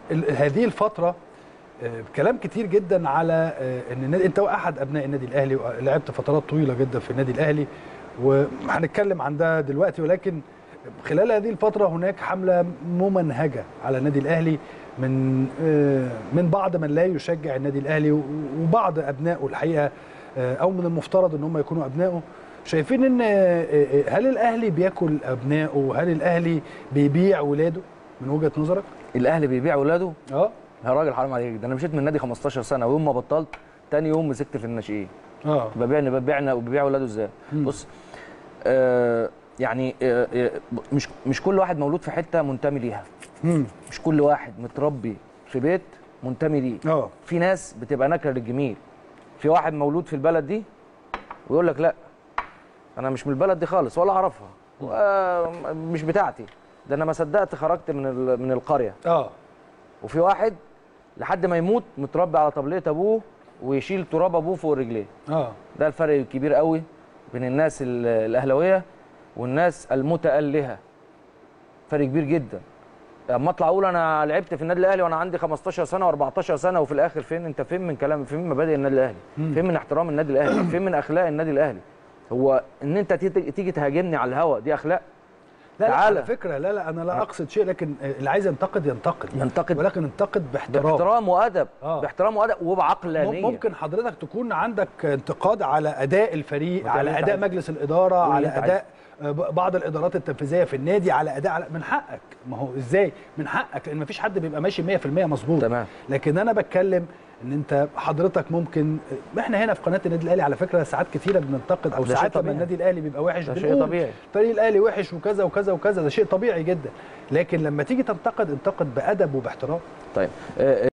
ال- هذه الفتره آه، كلام كتير جدا على آه، ان النادي انت احد ابناء النادي الاهلي ولعبت فترات طويله جدا في النادي الاهلي وهنتكلم عن ده دلوقتي ولكن خلال هذه الفتره هناك حمله ممنهجه على النادي الاهلي من آه، من بعض من لا يشجع النادي الاهلي و- وبعض ابنائه الحقيقه آه، او من المفترض ان هم يكونوا ابنائه شايفين ان آه، آه، هل الاهلي بياكل ابنائه هل الاهلي بيبيع ولاده من وجهه نظرك الاهلي بيبيع ولاده اه يا راجل حرام عليك ده انا مشيت من النادي 15 سنه ويوم ما بطلت تاني يوم مسكت في الناشئين اه ببيعنا ببيعنا وببيع ولاده ازاي مم. بص آه يعني آه آه مش مش كل واحد مولود في حته منتمي ليها امم مش كل واحد متربي في بيت منتمي ليه اه في ناس بتبقى نكره للجميل في واحد مولود في البلد دي ويقول لك لا انا مش من البلد دي خالص ولا اعرفها و- مش بتاعتي ده انا ما صدقت خرجت من ال- من القريه اه وفي واحد لحد ما يموت متربي على طبليه ابوه ويشيل تراب ابوه فوق رجليه اه ده الفرق الكبير قوي بين الناس ال- الاهلاويه والناس المتالهه فرق كبير جدا اما اطلع اقول انا لعبت في النادي الاهلي وانا عندي 15 سنه و14 سنه وفي الاخر فين انت فين من كلام فين من مبادئ النادي الاهلي فين من احترام النادي الاهلي فين من اخلاق النادي الاهلي هو ان انت تيجي تيجي تهاجمني على الهوا دي اخلاق لا لا تعالى. على فكره لا لا انا لا اقصد شيء لكن اللي عايز ينتقد ينتقد ينتقد. ولكن ينتقد باحترام باحترام وادب آه. باحترام وادب وبعقلانيه ممكن حضرتك تكون عندك انتقاد على اداء الفريق وتعمل على اللي اداء أنت عايزه. مجلس الاداره قول اللي على أنت اداء آه، بعض الادارات التنفيذيه في النادي على اداء على من حقك ما هو ازاي من حقك لان مفيش حد بيبقى ماشي 100% مظبوط تمام. لكن انا بتكلم ان انت حضرتك ممكن احنا هنا في قناه النادي الاهلي على فكره ساعات كتيره بننتقد او ده شيء ساعات لما طبيعي. النادي الاهلي بيبقى وحش ده شيء بنقول طبيعي. الفريق الاهلي وحش وكذا وكذا وكذا ده شيء طبيعي جدا لكن لما تيجي تنتقد انتقد بادب وباحترام طيب آه،